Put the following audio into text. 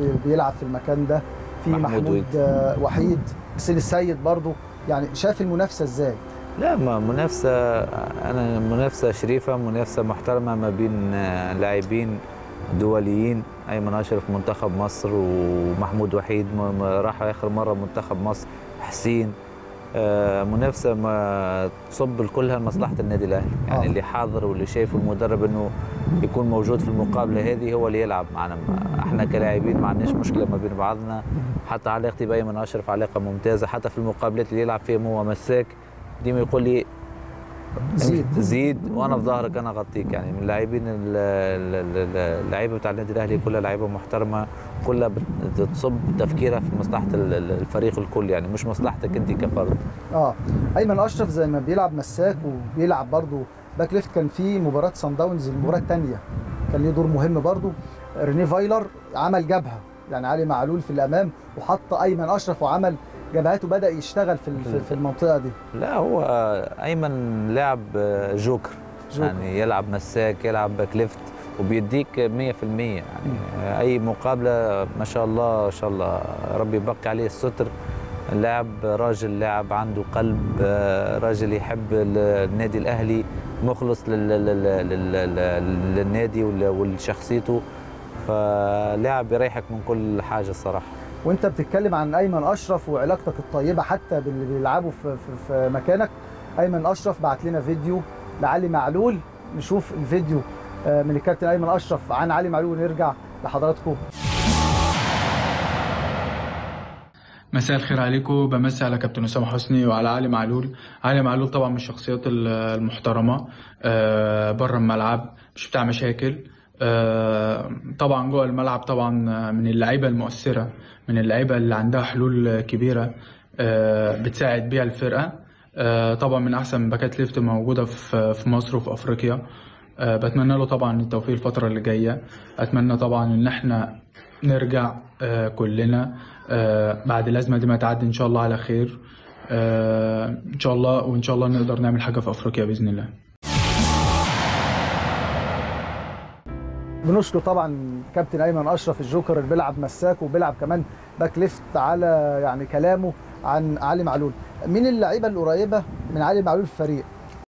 بي- بيلعب في المكان ده في محمود محمود, وحيد. آه، وحيد حسين السيد برضو يعني شاف المنافسه ازاي لا ما منافسة أنا منافسة شريفة منافسة محترمة ما بين آه، لاعبين دوليين أيمن أشرف منتخب مصر ومحمود وحيد م- م- راح آخر مرة منتخب مصر حسين آه، منافسة ما تصب كلها لمصلحة النادي الأهلي يعني آه. اللي حاضر واللي شايفه المدرب إنه يكون موجود في المقابلة هذه هو اللي يلعب معنا ما- احنا كلاعبين ما عندناش مشكلة ما بين بعضنا حتى علاقتي بأيمن أشرف علاقة ممتازة حتى في المقابلات اللي يلعب فيهم هو مساك ديما يقول لي زيد. زيد وانا في ظهرك انا اغطيك يعني من اللاعبين ال- ال- ال- اللعيبه بتاع النادي الاهلي كلها لعيبه محترمه كلها بتصب تفكيرها في مصلحه ال- ال- الفريق الكل يعني مش مصلحتك انت كفرد اه ايمن اشرف زي ما بيلعب مساك وبيلعب برضو باك ليفت كان في مباراه سان داونز المباراه الثانيه كان ليه دور مهم برضو ريني فايلر عمل جبهه يعني علي معلول في الامام وحط ايمن اشرف وعمل جبهات وبدا يشتغل في ال- في- في المنطقه دي لا هو ايمن لاعب جوكر, جوكر. يعني يلعب مساك يلعب باك ليفت وبيديك 100% يعني اي مقابله ما شاء الله ما شاء الله ربي يبقي عليه الستر لاعب راجل لاعب عنده قلب آه، راجل يحب ال- النادي الاهلي مخلص لل- لل- لل- لل- للنادي ول- ولشخصيته فلاعب يريحك من كل حاجه الصراحه وانت بتتكلم عن ايمن اشرف وعلاقتك الطيبه حتى باللي بيلعبوا في, في, في مكانك ايمن اشرف بعت لنا فيديو لعلي معلول نشوف الفيديو آه، من الكابتن ايمن اشرف عن علي معلول ونرجع لحضراتكم مساء الخير عليكم بمسي على كابتن اسامه حسني وعلى علي معلول علي معلول طبعا من الشخصيات ال- المحترمه آه، بره الملعب مش بتاع مشاكل آه، طبعا جوه الملعب طبعا من اللعيبه المؤثره من اللعيبه اللي عندها حلول كبيره آه، بتساعد بيها الفرقه آه، طبعا من احسن باكات ليفت موجوده في في مصر وفي افريقيا آه، بتمنى له طبعا التوفيق الفتره اللي جايه اتمنى طبعا ان احنا نرجع آه، كلنا آه، بعد الازمه دي ما تعدي ان شاء الله على خير آه، ان شاء الله وان شاء الله نقدر نعمل حاجه في افريقيا باذن الله بنشكر طبعا كابتن ايمن اشرف الجوكر اللي بيلعب مساك وبيلعب كمان باك ليفت على يعني كلامه عن علي معلول مين اللعيبه القريبه من علي معلول في الفريق